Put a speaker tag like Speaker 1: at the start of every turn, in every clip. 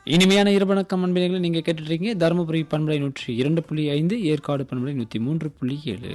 Speaker 1: இனிமையான இருவணக்கம் அன்பினைகளை நீங்க கேட்டுட்டு இருக்கீங்க தருமபுரி பண்பலை நூற்றி இரண்டு புள்ளி ஐந்து ஏற்காடு பண்பலை நூற்றி மூன்று புள்ளி ஏழு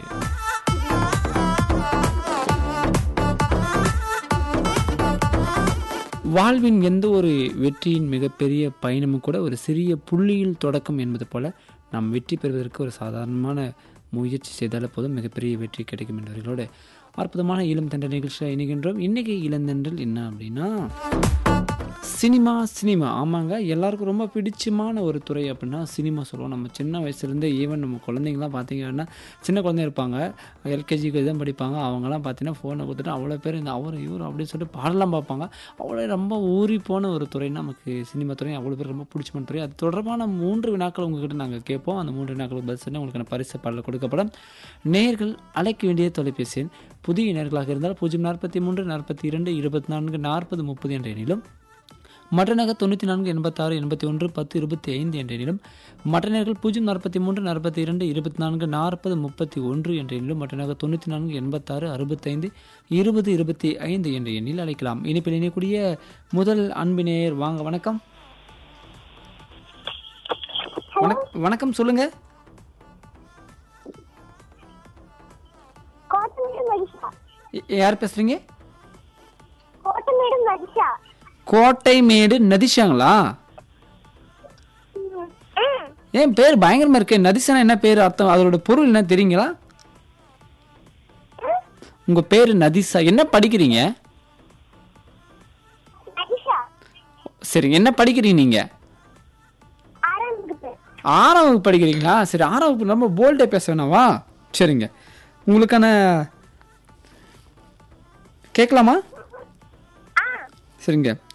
Speaker 1: வாழ்வின் எந்த ஒரு வெற்றியின் மிகப்பெரிய பயணமும் கூட ஒரு சிறிய புள்ளியில் தொடக்கம் என்பது போல நாம் வெற்றி பெறுவதற்கு ஒரு சாதாரணமான முயற்சி செய்தாலே போதும் மிகப்பெரிய வெற்றி கிடைக்கும் என்பவர்களோட அற்புதமான இளம் தண்டல் நிகழ்ச்சியில் இணைகின்றோம் இன்னைக்கு இளந்தண்டல் என்ன அப்படின்னா சினிமா சினிமா ஆமாங்க எல்லாருக்கும் ரொம்ப பிடிச்சமான ஒரு துறை அப்படின்னா சினிமா சொல்லுவோம் நம்ம சின்ன வயசுலேருந்தே ஈவன் நம்ம குழந்தைங்களாம் பார்த்தீங்கன்னா சின்ன குழந்தைங்க இருப்பாங்க எல்கேஜிக்கு தான் படிப்பாங்க அவங்கலாம் பார்த்தீங்கன்னா ஃபோனை கொடுத்துட்டு அவ்வளோ பேர் இந்த அவர் இவர் அப்படின்னு சொல்லிட்டு பாடலாம் பார்ப்பாங்க அவ்வளோ ரொம்ப ஊறி போன ஒரு துறைன்னா நமக்கு சினிமா துறை அவ்வளோ பேர் ரொம்ப பிடிச்சமான துறை அது தொடர்பான மூன்று வினாக்கள் உங்ககிட்ட நாங்கள் கேட்போம் அந்த மூன்று வினாக்களுக்கு பதில் சொன்னால் உங்களுக்கான பரிசு பாடல் கொடுக்கப்படும் நேர்கள் அழைக்க வேண்டிய தொலைபேசி எண் புதிய நேர்களாக இருந்தால் பூஜ்ஜியம் நாற்பத்தி மூன்று நாற்பத்தி இரண்டு இருபத்தி நான்கு நாற்பது முப்பது என்ற எண்ணிலும் மற்ற நகர் தொண்ணூற்றி நான்கு எண்பத்தாறு எண்பத்தி ஒன்று பத்து இருபத்தி ஐந்து என்ற எண்ணிலும் மற்ற நேர்கள் பூஜ்ஜியம் நாற்பத்தி மூன்று நாற்பத்தி இரண்டு இருபத்தி நான்கு நாற்பது முப்பத்தி ஒன்று என்ற எண்ணிலும் மற்ற நகர் தொண்ணூற்றி நான்கு எண்பத்தாறு அறுபத்தைந்து இருபது இருபத்தி ஐந்து என்ற எண்ணில் அழைக்கலாம் இனிப்பில் இணையக்கூடிய முதல் அன்பினேயர் வாங்க வணக்கம் வணக் வணக்கம் சொல்லுங்க
Speaker 2: கோட்டமேடு மகிஷா
Speaker 1: ய- யார் பேசுறீங்க
Speaker 2: கோட்டமேடு மகிஷா
Speaker 1: கோட்டைமேடு நதிஷாங்களா
Speaker 2: ம்.
Speaker 1: ஏன் பேர் பயங்கரமா இருக்கு நதிஷானா என்ன பேர் அர்த்தம் அதோட பொருள் என்ன தெரியுங்களா உங்க பேரு நதிஷா என்ன படிக்கிறீங்க
Speaker 2: மகிஷா
Speaker 1: சரி என்ன படிக்கிறீங்க நீங்க
Speaker 2: ஆரம்பிக்கு
Speaker 1: ஆறாம் வகுப்பு படிக்கிறீங்களா சரி ஆறாம் வகுப்பு ரொம்ப போல்டே பேச வேணாவா சரிங்க உங்களுக்கான கேட்கலாமா சரிங்க